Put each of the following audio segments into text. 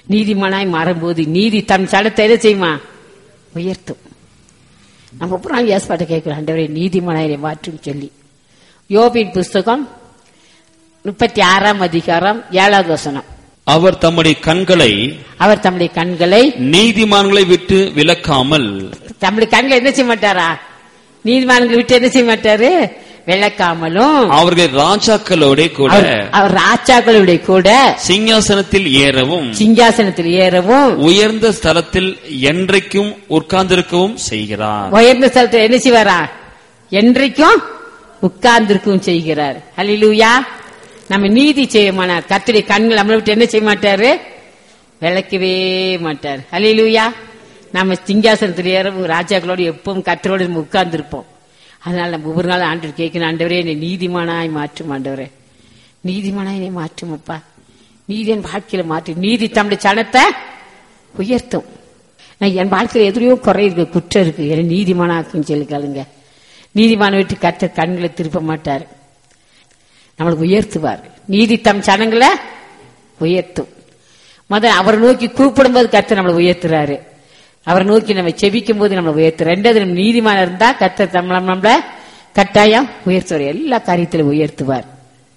நீதிமானாய் மாறும்போது நீதி தன் சடத்தை என்ன செய்யுமா உயர்த்தும் நம்ம ஒவ்வொரு நாள் ஏற்பாட்டை கேட்கிறோம் ஆண்டவரே நீதிமானாய் மாற்றும் சொல்லி யோபின் புஸ்தகம் முப்பத்தி ஆறாம் அதிகாரம் ஏழாவது வசனம் அவர் தம்முடைய கண்களை அவர் தம்முடைய கண்களை நீதிமான்களை விட்டு விலக்காமல் தம்முடைய கண்களை என்ன செய்ய மாட்டாரா நீதிமான்களை விட்டு என்ன செய்ய மாட்டாரு விளக்காமலும் அவர்கள் ராஜாக்களோட கூட அவர் அவர் ராஜாக்களுடைய கூட சிங்காசனத்தில் ஏறவும் சிங்காசனத்தில் ஏறவும் உயர்ந்த ஸ்தலத்தில் என்றைக்கும் உட்கார்ந்திருக்கவும் செய்கிறார் உயர்ந்த ஸ்தலத்தில் என்ன செய்வாரா என்றைக்கும் உட்கார்ந்திருக்கவும் செய்கிறார் ஹalleluya நம்ம நீதி செய்யமானார் கத்திரி கண்கள் நம்மளை விட்டு என்ன செய்ய மாட்டாரு விளக்கவே மாட்டார் ஹalleluya நம்ம சிங்காசனத்தில் ஏறவும் ராஜாக்களோடு எப்பவும் கத்தரோடு நம்ம உட்கார்ந்திருப்போம் அதனால நம்ம ஒவ்வொரு நாள் ஆண்டு கேட்கணும் ஆண்டவரே என்னை நீதிமானாய் மாற்றும் ஆண்டவரே நீதிமானாய் என்னை மாற்றும் அப்பா நீதி என் வாழ்க்கையில மாற்றி நீதி தம்முடைய சனத்தை உயர்த்தும் நான் என் வாழ்க்கையில எதிரையோ குறை இருக்கு குற்றம் இருக்கு என்னை நீதிமானாக்கும் சொல்லி கேளுங்க நீதிமான விட்டு கத்த கண்களை திருப்ப மாட்டார் நம்மளுக்கு உயர்த்துவார் நீதி தம் சனங்களை உயர்த்தும் முதல்ல அவரை நோக்கி கூப்பிடும்போது கத்த நம்மளை உயர்த்துறாரு அவரை நோக்கி நம்ம செபிக்கும் போது நம்மளை உயர்த்து ரெண்டாவது நம்ம நீதிமான இருந்தா கத்த நம்மள நம்மள கட்டாயம் உயர்த்துவார் எல்லா காரியத்திலும் உயர்த்துவார்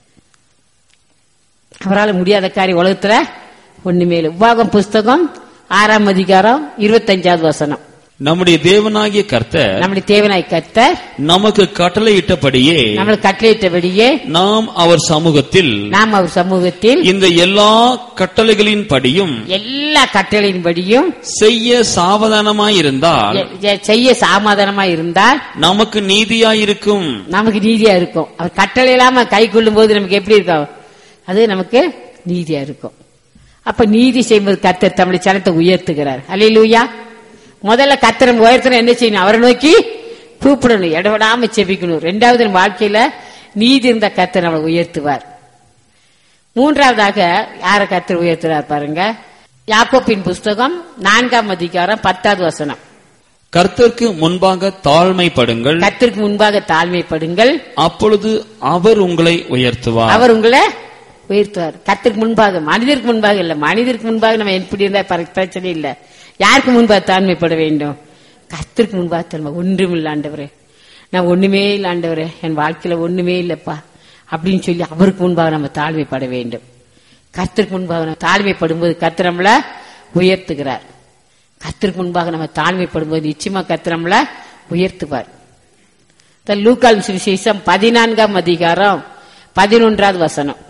அவரால் முடியாத காரியம் உலகத்துல ஒண்ணுமே இல்லை உபாகம் புஸ்தகம் ஆறாம் அதிகாரம் இருபத்தஞ்சாவது வசனம் நம்முடைய தேவனாகிய கர்த்தர் நம்முடைய தேவனாய் கர்த்தர் நமக்கு கட்டளையிட்டபடியே நம்மளுக்கு கட்டளையிட்டபடியே நாம் அவர் சமூகத்தில் நாம் அவர் சமூகத்தில் இந்த எல்லா கட்டளைகளின் படியும் எல்லா கட்டளையின்படியும் செய்ய சாவதானமாயிருந்தால் எ- எ- செய்ய சமாதானமா இருந்தால் நமக்கு நீதியாயிருக்கும் நமக்கு நீதியா இருக்கும் அவர் கட்டளை இல்லாம கை கொள்ளும் போது நமக்கு எப்படி இருக்கும் அது நமக்கு நீதியா இருக்கும் அப்ப நீதி செய்யும்போது கர்த்தர் தம்முடைய சனத்தை உயர்த்துகிறார் அல்லையிலூயா முதல்ல கத்தரம் உயர்த்தணும் என்ன செய்யணும் அவரை நோக்கி கூப்பிடணும் இடவிடாம செபிக்கணும் ரெண்டாவது நம்ம வாழ்க்கையில நீதி இருந்த கத்தர் நம்மளை உயர்த்துவார் மூன்றாவதாக யார கத்தர் உயர்த்துறார் பாருங்க யாக்கோப்பின் புஸ்தகம் நான்காம் அதிகாரம் பத்தாவது வசனம் கர்த்தருக்கு முன்பாக தாழ்மைப்படுங்கள் கத்திற்கு முன்பாக தாழ்மைப்படுங்கள் அப்பொழுது அவர் உங்களை உயர்த்துவார் அவர் உங்களை உயர்த்துவார் கத்திற்கு முன்பாக மனிதருக்கு முன்பாக இல்ல மனிதருக்கு முன்பாக நம்ம எப்படி இருந்தா பர- பிரச்சனை இல்ல யாருக்கு முன்பாக தாழ்மைப்பட வேண்டும் கத்திற்கு முன்பாக தாழ்மை ஒன்றும் இல்ல ஆண்டவரே நான் ஒண்ணுமே இல்ல ஆண்டவரே என் வாழ்க்கையில ஒண்ணுமே இல்லப்பா அப்படின்னு சொல்லி அவருக்கு முன்பாக நம்ம தாழ்மைப்பட வேண்டும் கத்திற்கு முன்பாக நம்ம தாழ்மைப்படும்போது கர்த்தர் நம்மள உயர்த்துகிறார் கத்திற்கு முன்பாக நம்ம தாழ்மைப்படும்போது நிச்சயமா கர்த்தர் நம்மள உயர்த்துவார் இந்த லூக்கால் சுவிசேஷம் பதினான்காம் அதிகாரம் பதினொன்றாவது வசனம்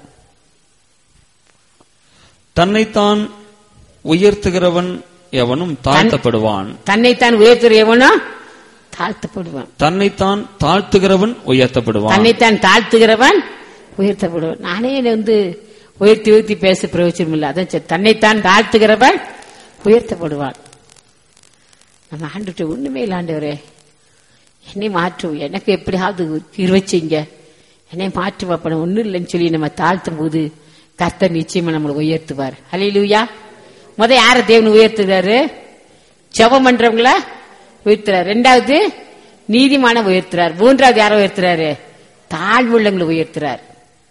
தன்னைத்தான் உயர்த்துகிறவன் எவனும் தாழ்த்தப்படுவான் தன்னைத்தான் உயர்த்துறையவனோ தாழ்த்தப்படுவான் தன்னைத்தான் தாழ்த்துகிறவன் உயர்த்தப்படுவான் தன்னைத்தான் தாழ்த்துகிறவன் உயர்த்தப்படுவான் நானே என்னை வந்து உயர்த்தி உயர்த்தி பேச பிரயோஜனம் இல்லை அதான் சரி. தன்னைத்தான் தாழ்த்துகிறவன் உயர்த்தப்படுவான் நம்ம ஆண்டுட்டு ஒண்ணுமே இல்லை ஆண்டவரே என்னை மாற்றும் எனக்கு எப்படியாவது இருவச்சிங்க என்னை மாற்றும் அப்ப நான் ஒண்ணும் இல்லைன்னு சொல்லி நம்ம தாழ்த்தும் போது கர்த்தர் நிச்சயமா நம்மளை உயர்த்துவார் ஹalleluya முத யார தேவன் உயர்த்துறாரு ஜெபம் பண்றவங்கள உயர்த்துறாரு ரெண்டாவது நீதிமான உயர்த்துறார் மூன்றாவது யாரை உயர்த்துறாரு தாழ்வுள்ளங்களை உயர்த்துறார்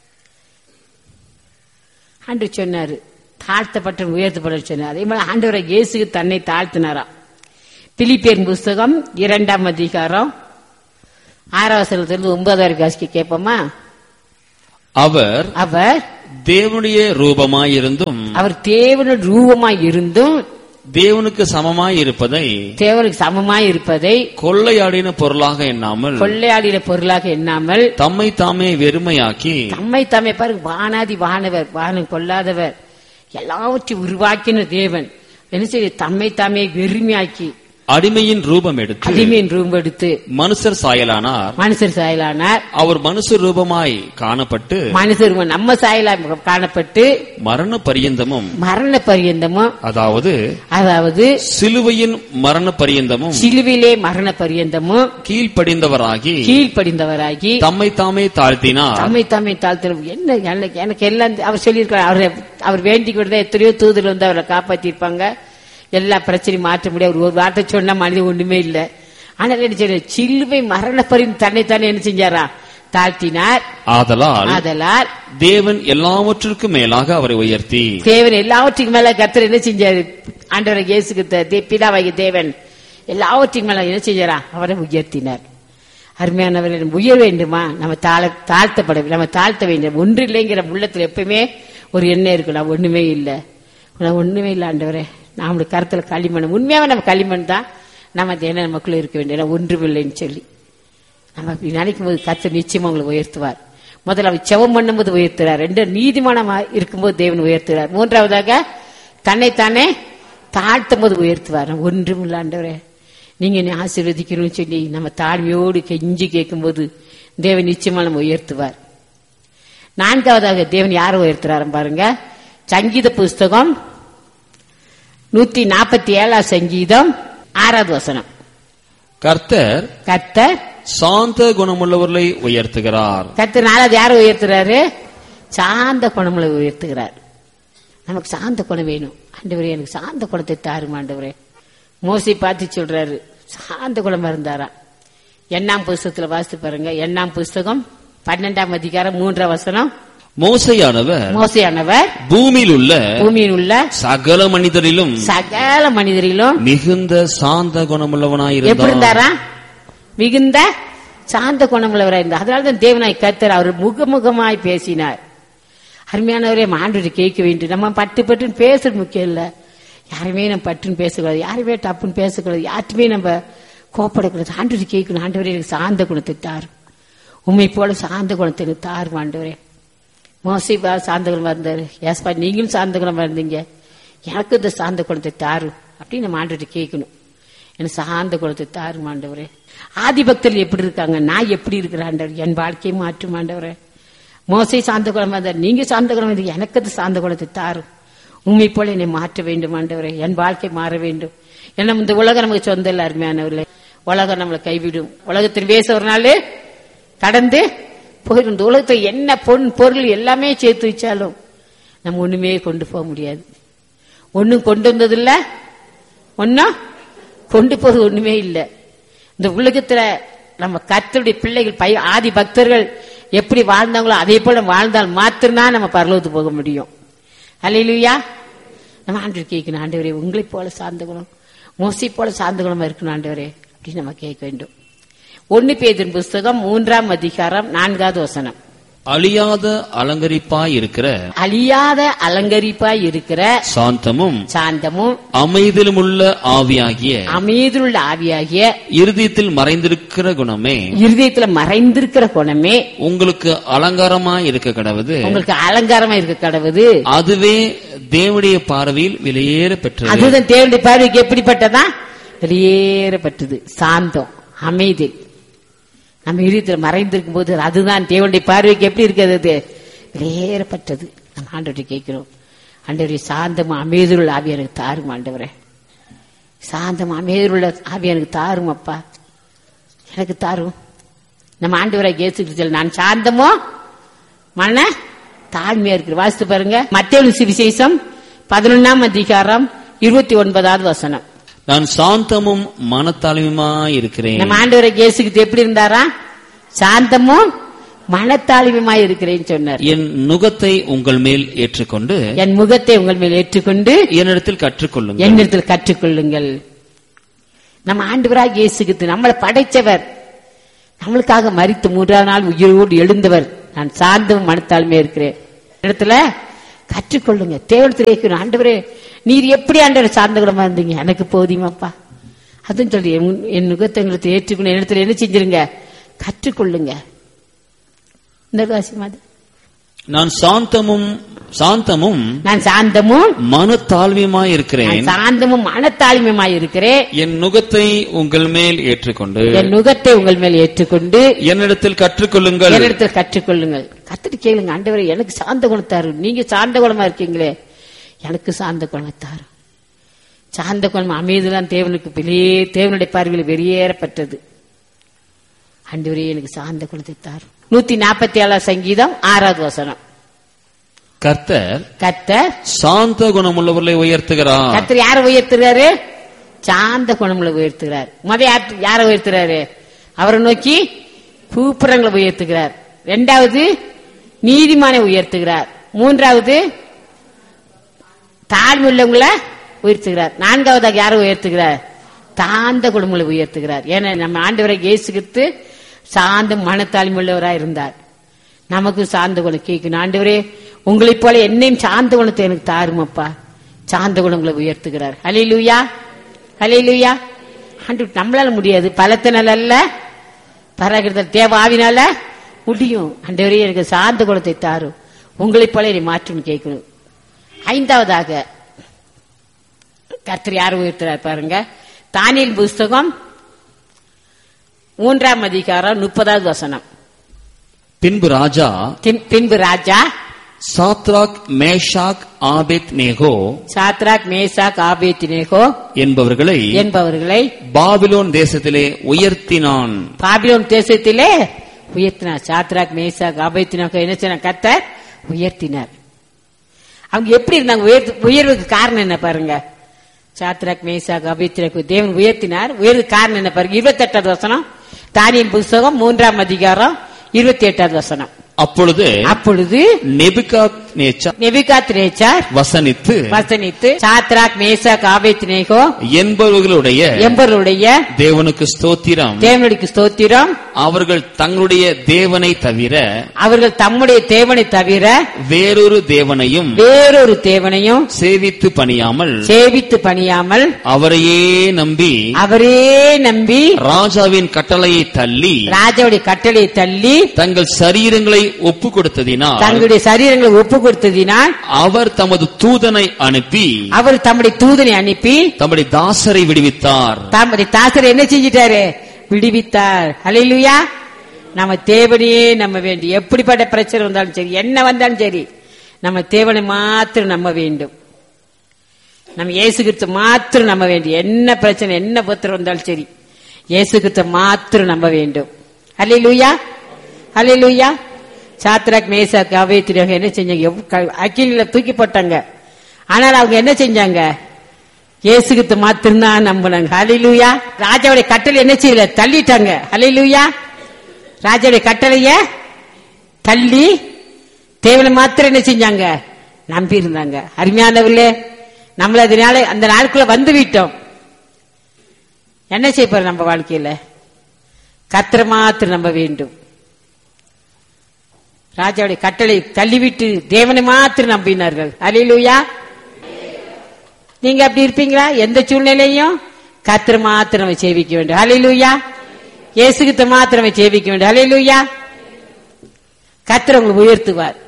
ஆண்டு சொன்னாரு தாழ்த்தப்பட்ட உயர்த்தப்பட சொன்னார் அதே மாதிரி ஆண்டவரை இயேசுக்கு தன்னை தாழ்த்தினாராம் பிலிப்பியர் புஸ்தகம் இரண்டாம் அதிகாரம் ஆறாம் வசனத்திலிருந்து ஒன்பதாம் வரைக்கும் வாசிக்க கேட்போமா அவர் அவர் தேவனுடைய ரூபமாயிருந்தும் அவர் தேவனுடைய ரூபமாய் இருந்தும் தேவனுக்கு சமமாயிருப்பதை தேவனுக்கு சமமாய் இருப்பதை கொள்ளையாடின பொருளாக எண்ணாமல் கொள்ளையாடின பொருளாக எண்ணாமல் தம்மை தாமே வெறுமையாக்கி தம்மை தம்மை பாருங்க வானாதி வானவர் வானம் கொள்ளாதவர் எல்லாவற்றையும் உருவாக்கின தேவன் என்ன செய்ய தம்மை தாமே வெறுமையாக்கி அடிமையின் ரூபம் எடுத்து அடிமையின் ரூபம் எடுத்து மனுஷர் சாயலானார் மனுஷர் சாயலானார் அவர் மனுஷ ரூபமாய் காணப்பட்டு மனுஷர் நம்ம சாயலா காணப்பட்டு மரண பரியந்தமும் மரண பரியந்தமும் அதாவது அதாவது சிலுவையின் மரண பரியந்தமும் சிலுவிலே மரண பரியந்தமும் கீழ்ப்படிந்தவராகி கீழ்ப்படிந்தவராகி தம்மை தாமே தாழ்த்தினார் தம்மை தம்மை தாழ்த்தின என்ன எனக்கு எனக்கு எல்லாம் அவர் சொல்லியிருக்காரு அவர் அவர் வேண்டிக் கொண்டு எத்தனையோ தூதர் வந்து அவரை காப்பாத்திருப்பாங்க எல்லா பிரச்சனையும் மாற்ற முடியாது அவர் ஒரு வார்த்தை சொன்னா மனிதன் ஒண்ணுமே இல்லை ஆனால் என்ன செய்ய சிலுவை மரண பரிந்து தன்னை தானே என்ன செஞ்சாரா தாழ்த்தினார் ஆதலால் ஆதலால் தேவன் எல்லாவற்றிற்கும் மேலாக அவரை உயர்த்தி தேவன் எல்லாவற்றுக்கும் மேல கர்த்தர் என்ன செஞ்சாரு ஆண்டவரை இயேசுக்கு த- தே- பிதாவாகிய தேவன் எல்லாவற்றுக்கும் மேல என்ன செஞ்சாரா அவரை உயர்த்தினார் அருமையானவர்கள் நம்ம உயர வேண்டுமா நம்ம தாழ தாழ்த்தப்பட நம்ம தாழ்த்த வேண்டும் ஒன்று இல்லைங்கிற உள்ளத்துல எப்பவுமே ஒரு எண்ணம் இருக்கு நான் ஒண்ணுமே இல்லை நான் ஒண்ணுமே இல்லை ஆண்டவரே நம்மளுக்கு கருத்துல களிமண் உண்மையாவே நம்ம களிமண் தான் நம்ம அந்த எண்ணம் நமக்குள்ள இருக்க வேண்டிய நான் ஒன்றுமில்லைன்னு சொல்லி நம்ம அப்படி நினைக்கும் போது கர்த்தர் நிச்சயமா உங்களை உயர்த்துவார் முதல்ல அவர் செவம் பண்ணும்போது உயர்த்துறார் ரெண்டு நீதிமானமா இருக்கும்போது தேவன் உயர்த்துறார் மூன்றாவதாக தன்னைத்தானே தாழ்த்தும் போது உயர்த்துவார் ஒன்றும் இல்லாண்டவரே நீங்க என்னை ஆசீர்வதிக்கணும்னு சொல்லி நம்ம தாழ்மையோடு கெஞ்சி கேட்கும்போது தேவன் நிச்சயமா நம்ம உயர்த்துவார் நான்காவதாக தேவன் யாரை உயர்த்துறாரு பாருங்க சங்கீத புஸ்தகம் நூத்தி நாற்பத்தி ஏழாம் சங்கீதம் ஆறாவது வசனம் கர்த்தர் கர்த்தர் சாந்த குணமுள்ளவர்களை உயர்த்துகிறார் கர்த்தர் நாலாவது யாரை உயர்த்துறாரு சாந்த குணமுள்ள உயர்த்துகிறார் நமக்கு சாந்த குணம் வேணும் ஆண்டவரே எனக்கு சாந்த குணத்தை தாரும் ஆண்டவரே மோசி பார்த்து சொல்றாரு சாந்த குணமா இருந்தாரா எண்ணாம் புஸ்தகத்துல வாசித்து பாருங்க எண்ணாம் புஸ்தகம் பன்னெண்டாம் அதிகாரம் மூன்றாம் வசனம் மோசையானவர் மோசையானவர் பூமியில் உள்ள பூமியில் உள்ள சகல மனிதரிலும் சகல மனிதரிலும் மிகுந்த சாந்த எப்படி குணமுள்ளவனாயிருந்தார் இருந்தாரா மிகுந்த சாந்த குணமுள்ளவராக இருந்தார் அதனாலதான் தேவனாய் கர்த்தர் அவர் முகமுகமாய் பேசினார் அருமையானவரே ஆண்டு கேட்க வேண்டும் நம்ம பட்டு பட்டுன்னு பேசுறது முக்கியம் இல்ல யாருமே நம்ம பட்டுன்னு பேசக்கூடாது யாருமே டப்புன்னு பேசக்கூடாது யார்ட்டுமே நம்ம கோப்படக்கூடாது ஆண்டு கேட்கணும் ஆண்டவரே எனக்கு சாந்த குணத்தை தாரும் உண்மை போல சாந்த குணத்தை எனக்கு தாரும் ஆண்டவரே மோசிபா சாந்த குணமா இருந்தாரு ஏஸ்பா நீங்களும் சாந்த குணமா இருந்தீங்க எனக்கு இந்த சாந்த குணத்தை தாரும் அப்படின்னு நம்ம ஆண்டு கேட்கணும் எனக்கு சாந்த குணத்தை தாரும் ஆண்டவரே ஆதிபக்தர்கள் எப்படி இருக்காங்க நான் எப்படி இருக்கிறேன் ஆண்டவர் என் வாழ்க்கையை மாற்றும் ஆண்டவரே மோசை சாந்த குணமா இருந்தார் நீங்க சாந்த குணம் இருந்தீங்க எனக்கு அது சாந்த குணத்தை தாரும் உண்மை போல என்னை மாற்ற வேண்டும் ஆண்டவரே என் வாழ்க்கை மாற வேண்டும் ஏன்னா இந்த உலகம் நமக்கு சொந்த இல்ல அருமையானவர்களே உலகம் நம்மளை கைவிடும் உலகத்தின் பேச ஒரு நாள் கடந்து போயிடும் இந்த உலகத்தை என்ன பொன் பொருள் எல்லாமே சேர்த்து வச்சாலும் நம்ம ஒண்ணுமே கொண்டு போக முடியாது ஒண்ணும் கொண்டு வந்ததில்ல ஒன்னும் கொண்டு போறது ஒண்ணுமே இல்லை இந்த உலகத்துல நம்ம கர்த்தருடைய பிள்ளைகள் பய ஆதி பக்தர்கள் எப்படி வாழ்ந்தாங்களோ அதே போல வாழ்ந்தால் மாத்திரம்தான் நம்ம பரலோகத்துக்கு போக முடியும் அல்லையா நம்ம ஆண்டவர் கேட்கணும் ஆண்டவரே உங்களை போல சார்ந்த குணம் மோசி போல சார்ந்த குணமா இருக்கணும் ஆண்டவரே அப்படின்னு நம்ம கேட்க வேண்டும் ஒன்னு பேதின் புஸ்தகம் மூன்றாம் அதிகாரம் நான்காவது வசனம் அழியாத அலங்கரிப்பாய் இருக்கிற அழியாத அலங்கரிப்பாய் இருக்கிற சாந்தமும் சாந்தமும் அமைதியிலுமுள்ள ஆவியாகிய அமைதியுள்ள ஆவியாகிய இருதயத்தில் மறைந்திருக்கிற குணமே இருதயத்துல மறைந்திருக்கிற குணமே உங்களுக்கு அலங்காரமாய் இருக்க கடவுது உங்களுக்கு அலங்காரமா இருக்க கடவுது அதுவே தேவனுடைய பார்வையில் விலையேற பெற்றது அதுதான் தேவனுடைய பார்வைக்கு எப்படிப்பட்டதா வெளியேறப்பட்டது சாந்தம் அமைதி நம்ம இருதயத்தில் மறைந்திருக்கும் போது அதுதான் தேவனுடைய பார்வைக்கு எப்படி இருக்கிறது அது வெளியேறப்பட்டது நம்ம ஆண்டவரை கேட்கிறோம் ஆண்டவரே சாந்தம் அமைதியுள்ள ஆவி எனக்கு தாரும் ஆண்டவரே சாந்தம் அமைதியுள்ள ஆவி எனக்கு தாரும் அப்பா எனக்கு தாரும் நம்ம ஆண்டவரை கேசுக்கு நான் சாந்தமோ மன தாழ்மையா இருக்கு வாசித்து பாருங்க மத்திய சுவிசேஷம் பதினொன்னாம் அதிகாரம் இருபத்தி ஒன்பதாவது வசனம் நான் சாந்தமும் மனத்தாழ்மையுமாய் இருக்கிறேன் நம்ம ஆண்டவரை கேசுக்கு எப்படி இருந்தாரா சாந்தமும் மனத்தாழ்மையுமாய் இருக்கிறேன்னு சொன்னார் என் நுகத்தை உங்கள் மேல் ஏற்றுக்கொண்டு என் முகத்தை உங்கள் மேல் ஏற்றுக்கொண்டு என்னிடத்தில் கற்றுக்கொள்ளுங்கள் என்னிடத்தில் கற்றுக்கொள்ளுங்கள் நம்ம ஆண்டவராக இயேசுக்கு நம்மளை படைச்சவர் நம்மளுக்காக மறித்து மூன்றாவது நாள் உயிரோடு எழுந்தவர் நான் சார்ந்தும் மனத்தாலுமே இருக்கிறேன் இடத்துல கற்றுக்கொள்ளுங்க தேவனத்தில் இருக்கிற ஆண்டவரே நீர் எப்படி ஆண்டவர் சார்ந்த குணமா இருந்தீங்க எனக்கு போதியமாப்பா அதுன்னு சொல்லி என் என் நுகத்தை எங்களுக்கு ஏற்றுக்கணும் இடத்துல என்ன செஞ்சிருங்க கற்றுக்கொள்ளுங்க இந்த வாசி மாதிரி நான் சாந்தமும் சாந்தமும் நான் சாந்தமும் மனத்தாழ்மையுமாய் இருக்கிறேன் நான் சாந்தமும் மனத்தாழ்மையுமாய் இருக்கிறேன் என் நுகத்தை உங்கள் மேல் ஏற்றுக்கொண்டு என் நுகத்தை உங்கள் மேல் ஏற்றுக்கொண்டு என்னிடத்தில் கற்றுக்கொள்ளுங்கள் என்னிடத்தில் கற்றுக்கொள்ளுங்கள் கத்துட்டு கேளுங்க ஆண்டவரே எனக்கு சாந்த குணத்தாரு நீங்க சாந்த குணமா இருக்கீங்களே எனக்கு சாந்த குணத்தாரு சாந்த குணம் அமைதிதான் தேவனுக்கு வெளியே தேவனுடைய பார்வையில் வெளியேறப்பட்டது ஆண்டவரே எனக்கு சாந்த குணத்தை தாரு நூத்தி நாற்பத்தி ஏழாம் சங்கீதம் ஆறாவது வசனம் கர்த்தர் கர்த்தர் சாந்த குணமுள்ளவர்களை உயர்த்துகிறார் கர்த்தர் யாரை உயர்த்துறாரு சாந்த குணமுள்ள உயர்த்துகிறார் முத யார் யாரை உயர்த்துறாரு அவரை நோக்கி கூப்புறங்களை உயர்த்துகிறார் ரெண்டாவது நீதிமானை உயர்த்துகிறார் மூன்றாவது தாழ்மை உள்ளவங்களை உயர்த்துகிறார் நான்காவதாக யாரை உயர்த்துகிறார் தாந்த குடும்பங்களை உயர்த்துகிறார் ஏன்னா நம்ம ஆண்டவரை இயேசுகித்து சாந்த மனத்தாழ்மை உள்ளவராக இருந்தார் நமக்கு சார்ந்த குணம் கேட்கணும் ஆண்டவரே உங்களைப் போல என்னையும் சார்ந்த குணத்தை எனக்கு தாருமப்பா சார்ந்த குணங்களை உயர்த்துகிறார் ஹலே லூயா ஹலே லூயா ஆண்டு நம்மளால முடியாது பலத்தினால அல்ல பராகிருதல் தேவ ஆவினால முடியும் ஆண்டவரே எனக்கு சார்ந்த குணத்தை தாரும் உங்களைப் போல என்னை மாற்றும் கேட்கணும் ஐந்தாவதாக கர்த்தர் யார் உயர்த்துறார் பாருங்க தானியல் புஸ்தகம் மூன்றாம் அதிகாரம் முப்பதாவது வசனம் பின்பு ராஜா பின்- பின்பு ராஜா Shadrach Meshach Abednego Shadrach Meshach Abednego என்பவர்களை என்பவர்களை பாபிலோன் தேசத்திலே உயர்த்தினான் பாபிலோன் தேசத்திலே உயர்த்தினார் சாத்ராக் மேசாக் ஆபேத்தினேகோ என்ன சொன்ன கர்த்தர் உயர்த்தினார் அவங்க எப்படி இருந்தாங்க உயர்த்து உயர்வுக்கு காரணம் என்ன பாருங்க சாத்ராக் மேசாக் அபித்திரக்கு தேவன் உயர்த்தினார் உயர்வுக்கு காரணம் என்ன பாருங்க இருபத்தெட்டாவது வசனம் தானியின் புஸ்தகம் மூன்றாம் அதிகாரம் இருபத்தி எட்டாவது வசனம் அப்பொழுது அப்பொழுது நெபுகாத் நேச்சா நெபிகாத் ரேச்சார் வசனித்து வசனித்து சாத்ராக் மேசாக் ஆபேத்தினேகோ என்பவர்களுடைய என்பவருடைய தேவனுக்கு ஸ்தோத்திரம் தேவனுடைய ஸ்தோத்திரம் அவர்கள் தங்களுடைய தேவனை தவிர அவர்கள் தம்முடைய தேவனை தவிர வேறொரு தேவனையும் வேறொரு தேவனையும் சேவித்து பணியாமல் சேவித்து பணியாமல் அவரையே நம்பி அவரே நம்பி ராஜாவின் கட்டளையை தள்ளி ராஜாவுடைய கட்டளையை தள்ளி தங்கள் சரீரங்களை ஒப்பு கொடுத்ததினால் தங்களுடைய சரீரங்களை ஒப்பு கொடுத்ததினால் அவர் தமது தூதனை அனுப்பி அவர் தம்முடைய தூதனை அனுப்பி தம்முடைய தாசரை விடுவித்தார் தம்முடைய தாசரை என்ன செஞ்சிட்டாரு விடுவித்தார் ஹalleluya நம்ம தேவனையே நம்ம வேண்டி எப்படிப்பட்ட பிரச்சனை வந்தாலும் சரி என்ன வந்தாலும் சரி நம்ம தேவனை மாத்திரம் நம்ப வேண்டும் நம்ம இயேசு கிறிஸ்து மாத்திரம் நம்ப வேண்டும் என்ன பிரச்சனை என்ன புத்திரம் வந்தாலும் சரி இயேசு கிறிஸ்து மாத்திரம் நம்ப வேண்டும் ஹalleluya ஹalleluya சாத்ராக் மேசாக் அவேத்திரக என்ன செஞ்சாங்க அக்கில தூக்கி போட்டாங்க ஆனால் அவங்க என்ன செஞ்சாங்க இயேசுகிட்ட மாத்திரம்தான் நம்பினாங்க ஹalleluya ராஜாவுடைய கட்டளை என்ன செய்யல தள்ளிட்டாங்க ஹalleluya ராஜாவுடைய கட்டளைய தள்ளி தேவனை மாத்திரம் என்ன செஞ்சாங்க நம்பி இருந்தாங்க அருமையானவர்களே நம்மள அதனால அந்த நாளுக்குள்ள வந்து விட்டோம் என்ன செய்ய போறோம் நம்ம வாழ்க்கையில கத்திர மாத்திரம் நம்ப வேண்டும் ராஜாவுடைய கட்டளை தள்ளிவிட்டு தேவனை மாத்திரம் நம்பினார்கள் ஹalleluya நீங்க அப்படி இருப்பீங்களா எந்த சூழ்நிலையும் கத்திர மாத்திரம் சேவிக்க வேண்டும் ஹalleluya இயேசுகிட்ட மாத்திரமே சேவிக்க வேண்டும் ஹalleluya கத்திர உங்களை உயர்த்துவார்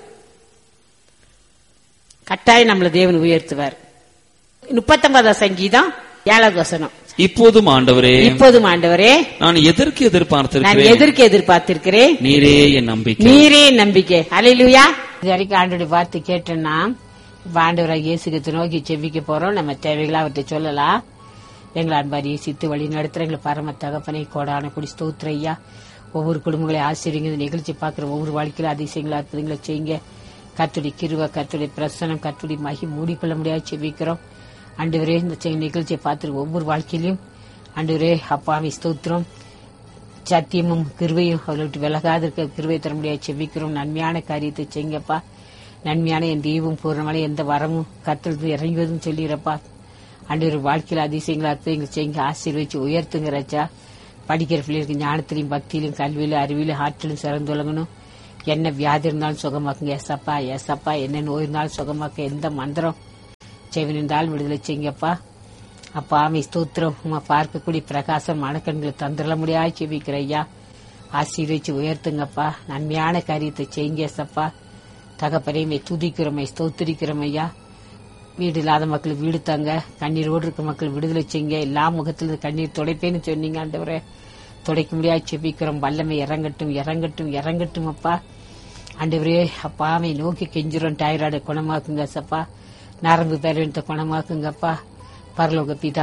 கட்டாயம் நம்மள தேவன் உயர்த்துவார் முப்பத்தொன்பதாம் சங்கீதம் ஏழாவது வசனம் இப்போதும் ஆண்டவரே இப்போதும் ஆண்டவரே நான் எதற்கு நான் எதிர்பார்த்திருக்கிறேன் எதற்கு எதிர்பார்த்திருக்கிறேன் நீரே என் நம்பிக்கை நீரே நம்பிக்கை ஹalleluya இது வரைக்கும் ஆண்டோடைய வார்த்தை கேட்டோம்னா இப்ப ஆண்டவராக இயேசுக்கு நோக்கி செவிக்க போறோம் நம்ம தேவைகளை அவர்கிட்ட சொல்லலாம் எங்களை அன்பாரி சித்து வழி நடத்துற எங்களை பரம தகப்பனை கோடான குடி ஸ்தோத்திர ஐயா ஒவ்வொரு குடும்பங்களை ஆசிரியங்க இந்த நிகழ்ச்சி பார்க்குற ஒவ்வொரு வாழ்க்கையில அதிசயங்களா அற்புதங்களை செய்யுங்க கத்துடி கிருவ கத்துடி பிரசனம் கத்துடி மகி மூடிக்கொள்ள முடியாது செவிக்கிறோம் ஆண்டவரே இந்த செ- நிகழ்ச்சியை பார்த்துட்டு ஒவ்வொரு வாழ்க்கையிலும் ஆண்டவரே அப்பாவை ஸ்தோத்திரம் சத்தியமும் கிருவையும் அவர்கள்ட்ட விலகாது இருக்க கிருவை தர முடியாது செவிக்கிறோம் நன்மையான காரியத்தை செய்யுங்கப்பா நன்மையான என் தெய்வம் பூர்ணமான எந்த வரமும் கத்தல் இறங்குவதும் சொல்லிடுறப்பா அன்று வாழ்க்கையில் அதிசயங்களா அற்புதங்கள் செய்யுங்க ஆசீர்வச்சு உயர்த்துங்க ராஜா படிக்கிற பிள்ளைகளுக்கு ஞானத்திலையும் பக்தியிலும் கல்வியிலும் அறிவிலும் ஆற்றிலும் சிறந்து விளங்கணும் என்ன வியாதி இருந்தாலும் சுகமாக்குங்க எசப்பா எசப்பா என்ன நோய் இருந்தாலும் சுகமாக்க எந்த மந்திரம் செவினிருந்தாலும் விடுதலை செய்யுங்கப்பா அப்பா ஆமை ஸ்தோத்திரம் உமா பார்க்கக்கூடிய பிரகாசம் மனக்கண்களை தந்துட முடியாது செவிக்கிற ஐயா ஆசீர்வச்சு உயர்த்துங்கப்பா நன்மையான காரியத்தை செய்யுங்க ஏசப்பா தகப்பனையுமே துதிக்கிறோமை ஸ்தோத்திரிக்கிறோம் ஐயா வீடு இல்லாத மக்களுக்கு வீடு தாங்க கண்ணீரோடு இருக்க மக்கள் விடுதலை செய்யுங்க எல்லா முகத்திலிருந்து கண்ணீர் துடைப்பேன்னு சொன்னீங்க ஆண்டவரே துடைக்க முடியாது செபிக்கிறோம் வல்லமை இறங்கட்டும் இறங்கட்டும் இறங்கட்டும் அப்பா ஆண்டவரே அப்பாவை நோக்கி கெஞ்சிரும் டைராய்டு குணமாக்குங்க சப்பா நரம்பு பேரண்ட குணமாக்குங்கப்பா பரலோக பிதா